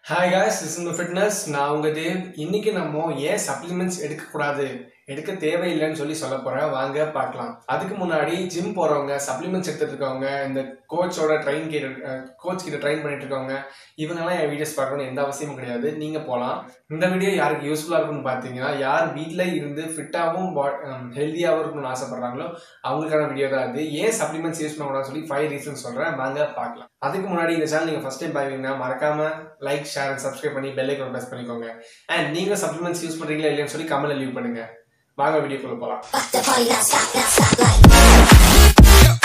Hi guys is இந்த fitness நான் உங்க தேவ் இன்னைக்கு நம்ம ஏன் சப்ளிமெண்ட்ஸ் எடுக்கக்கூடாது எடுக்க தேவையில்லைன்னு சொல்லி சொல்ல போறேன் வாங்க பார்க்கலாம் அதுக்கு முன்னாடி ஜிம் போறவங்க சப்ளிமெண்ட்ஸ் எடுத்துட்டு இருக்கவங்க இந்த கோச்சோட ட்ரெயின் கிட்ட கோச் கிட்ட ட்ரெயின் பண்ணிட்டு இருக்கவங்க இவங்கெல்லாம் என் வீடியோஸ் பார்க்கணும்னு எந்த அவசியமும் கிடையாது நீங்க போகலாம் இந்த வீடியோ யாருக்கு யூஸ்ஃபுல்லா இருக்கும்னு பார்த்தீங்கன்னா யார் வீட்டில் இருந்து ஃபிட்டாகவும் ஹெல்த்தியாகவும் இருக்கணும்னு ஆசைப்படுறாங்களோ அவங்களுக்கான வீடியோ தான் இது ஏன் சப்ளிமெண்ட்ஸ் யூஸ் பண்ணக்கூடாதுன்னு சொல்லி ஃபைவ் ரீசன் சொல்றேன் வாங்க பார்க்கலாம் அதுக்கு முன்னாடி இந்த சேனல் நீங்க ஃபர்ஸ்ட் டைம் பாருவீங்கன்னா மறக்காம லைக் ஷேர் அண்ட் சப்ஸ்கிரைப் பண்ணி பெல் ஐக்கான் ப்ரெஸ் பண்ணிக்கோங்க அண்ட் நீங்க சப்ளிமெண்ட்ஸ் யூஸ் பண்றீங்களா இல்லையான்னு சொல்லி கமெண்ட்ல லீவ் பண்ணுங்க வாங்க வீடியோக்குள்ள போலாம் Fuck the party, now stop, now stop like.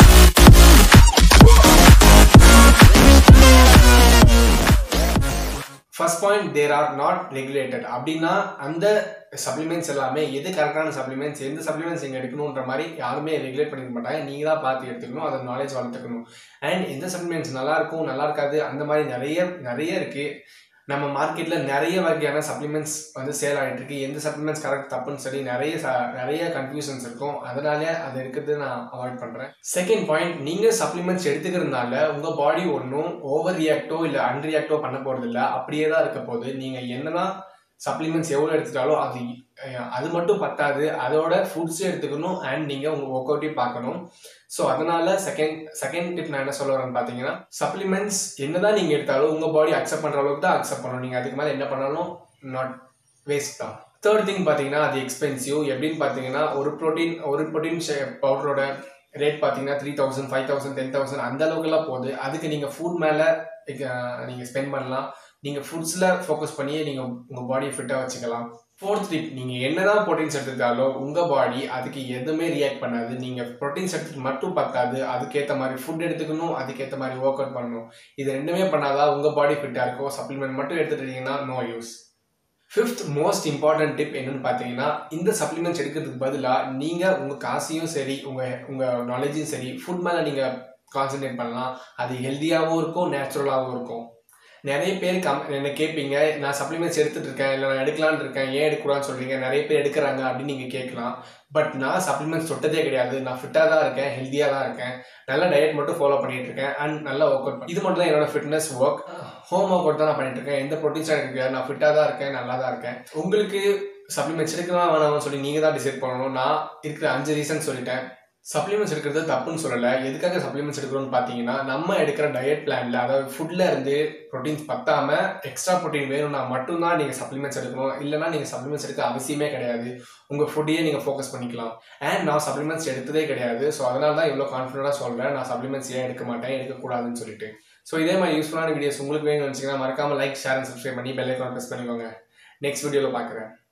First point there are not regulated அப்படின்னா அந்த சப்ளிமெண்ட்ஸ் எல்லாமே எது கரெக்டான சப்ளிமெண்ட்ஸ் எந்த சப்ளிமெண்ட்ஸ் நீங்கள் எடுக்கணுன்ற மாதிரி யாருமே ரெகுலேட் பண்ணிக்க மாட்டாங்க நீங்கள் தான் பார்த்து எடுத்துக்கணும் அதை நாலேஜ் வளர்த்துக்கணும் அண்ட் எந்த சப்ளிமெண்ட்ஸ் நல்லா இருக்கும் நல்லா இருக்காது அந்த மாதிரி நிறைய நிறைய இருக்கு நம்ம மார்க்கெட்டில் நிறைய வகையான சப்ளிமெண்ட்ஸ் வந்து சேல் ஆகிட்டு இருக்கு எந்த சப்ளிமெண்ட்ஸ் கரெக்ட் தப்புன்னு சொல்லி நிறைய ச- நிறைய கன்ஃபியூஷன்ஸ் இருக்கும் அதனாலே அதை எடுக்கிறது நான் அவாய்ட் பண்ணுறேன் செகண்ட் பாயிண்ட் நீங்கள் சப்ளிமெண்ட்ஸ் எடுத்துக்கிறதுனால உங்கள் பாடி ஒன்றும் ஓவர் ரியாக்டோ இல்லை அன்ரியாக்டோ பண்ண போகிறது இல்லை அப்படியே தான் இருக்க போகுது நீங்கள் என்னதான் சப்ளிமெண்ட்ஸ் எவ்வளோ எடுத்துட்டாலும் அது அஹ், அது மட்டும் பத்தாது அதோட ஃபுட்ஸும் எடுத்துக்கணும் அண்ட் நீங்கள் உங்கள் ஒர்க் அவுட்டையும் பார்க்கணும் ஸோ அதனால செகண்ட் செகண்ட் டிப் நான் என்ன சொல்ல வரேன்னு பார்த்தீங்கன்னா சப்ளிமெண்ட்ஸ் என்னதான் நீங்கள் எடுத்தாலும் உங்கள் பாடி அக்செப்ட் பண்ணுற அளவுக்கு தான் அக்செப்ட் பண்ணணும் நீங்கள் அதுக்கு மேலே என்ன பண்ணாலும் நாட் வேஸ்ட் தான் தேர்ட் திங் பார்த்தீங்கன்னா அது எக்ஸ்பென்சிவ் எப்படின்னு பார்த்தீங்கன்னா ஒரு ப்ரோட்டீன் ஒரு ப்ரோட்டீன் பவுடரோட ரேட் பார்த்தீங்கன்னா three thousand five thousand ten thousand அந்த அளவுக்குலாம் போகுது அதுக்கு நீங்கள் ஃபுட் மேலே நீங்கள் ஸ்பெண்ட் பண்ணலாம் நீங்கள் ஃபுட்ஸில் ஃபோக்கஸ் பண்ணி நீங்கள் உங்கள் பாடியை ஃபிட்டாக வச்சுக்கலாம் ஃபோர்த் டிப் நீங்கள் என்னதான் ப்ரோட்டீன்ஸ் எடுத்துக்கிட்டாலும் உங்கள் பாடி அதுக்கு எதுவுமே ரியாக்ட் பண்ணாது நீங்கள் ப்ரோட்டீன்ஸ் எடுத்துட்டு மட்டும் பத்தாது அதுக்கேற்ற மாதிரி ஃபுட் எடுத்துக்கணும் அதுக்கேற்ற மாதிரி ஒர்க் அவுட் பண்ணணும் இது ரெண்டுமே பண்ணாதான் உங்கள் பாடி ஃபிட்டாக இருக்கும் சப்ளிமெண்ட் மட்டும் எடுத்துட்டீங்கன்னா no use fifth most important tip என்னன்னு பார்த்தீங்கன்னா இந்த சப்ளிமெண்ட்ஸ் எடுக்கிறதுக்கு பதிலாக நீங்கள் உங்கள் காசையும் சரி உங்கள் உங்கள் நாலேஜும் சரி ஃபுட் மேலே நீங்கள் கான்சென்ட்ரேட் பண்ணலாம் அது ஹெல்த்தியாகவும் இருக்கும் நேச்சுரலாகவும் இருக்கும் நிறைய பேர் கம் என்ன கேட்பீங்க நான் சப்ளிமெண்ட்ஸ் எடுத்துட்டு இருக்கேன் இல்லை நான் எடுக்கலான்னு இருக்கேன் ஏன் எடுக்கூடாதுன்னு சொல்றீங்க நிறைய பேர் எடுக்கிறாங்க அப்படின்னு நீங்கள் கேட்கலாம் பட் நான் சப்ளிமெண்ட்ஸ் தொட்டதே கிடையாது நான் ஃபிட்டாக தான் இருக்கேன் ஹெல்த்தியாக தான் இருக்கேன் நல்ல டயட் மட்டும் ஃபாலோ பண்ணிட்டு இருக்கேன் அண்ட் நல்லா ஒர்க் அவுட் இது மட்டும் தான் என்னோட fitness work home workout தான் நான் பண்ணிட்டு இருக்கேன் எந்த ப்ரோட்டீன்ஸும் எனக்கு கிடையாது நான் ஃபிட்டாக தான் இருக்கேன் நல்லா தான் இருக்கேன் உங்களுக்கு சப்ளிமெண்ட்ஸ் எடுக்கலாம் வேணாம்னு சொல்லி நீங்கள் தான் டிசைட் பண்ணணும் நான் இருக்கிற அஞ்சு ரீசன் சொல்லிட்டேன் சப்ளிமெண்ட்ஸ் எடுக்கிறது தப்புன்னு சொல்லலை எதுக்காக சப்ளிமெண்ட்ஸ் எடுக்கிறோம்னு பார்த்தீங்கன்னா நம்ம எடுக்கிற டயட் பிளான்ல அதாவது ஃபுட்ல இருந்து ப்ரோட்டீன்ஸ் பத்தாம எக்ஸ்ட்ரா ப்ரோட்டீன் வேணும்னா மட்டும்தான் நீங்கள் சப்ளிமெண்ட்ஸ் எடுக்கணும் இல்லைனா நீங்கள் சப்ளிமெண்ட்ஸ் எடுக்க அவசியமே கிடையாது உங்கள் ஃபுட்டையே நீங்கள் ஃபோக்கஸ் பண்ணிக்கலாம் அண்ட் நான் சப்ளிமெண்ட்ஸ் எடுத்ததே கிடையாது ஸோ அதனால தான் இவ்வளோ கான்ஃபிடண்டாக சொல்கிறேன் நான் சப்ளிமெண்ட்ஸ் ஏன் எடுக்க மாட்டேன் எடுக்கக்கூடாதுன்னு சொல்லிட்டு ஸோ இதே மாதிரி யூஸ்ஃபுல்லான வீடியோஸ் உங்களுக்கு வேணும்னு வச்சுங்கன்னா மறக்காம லைக் ஷேர் அண்ட் சப்ஸ்கிரைப் பண்ணி பெல் ஐக்கான் ப்ரெஸ் பண்ணிக்கோங்க நெக்ஸ்ட் வீடியோவில் பார்க்குறேன்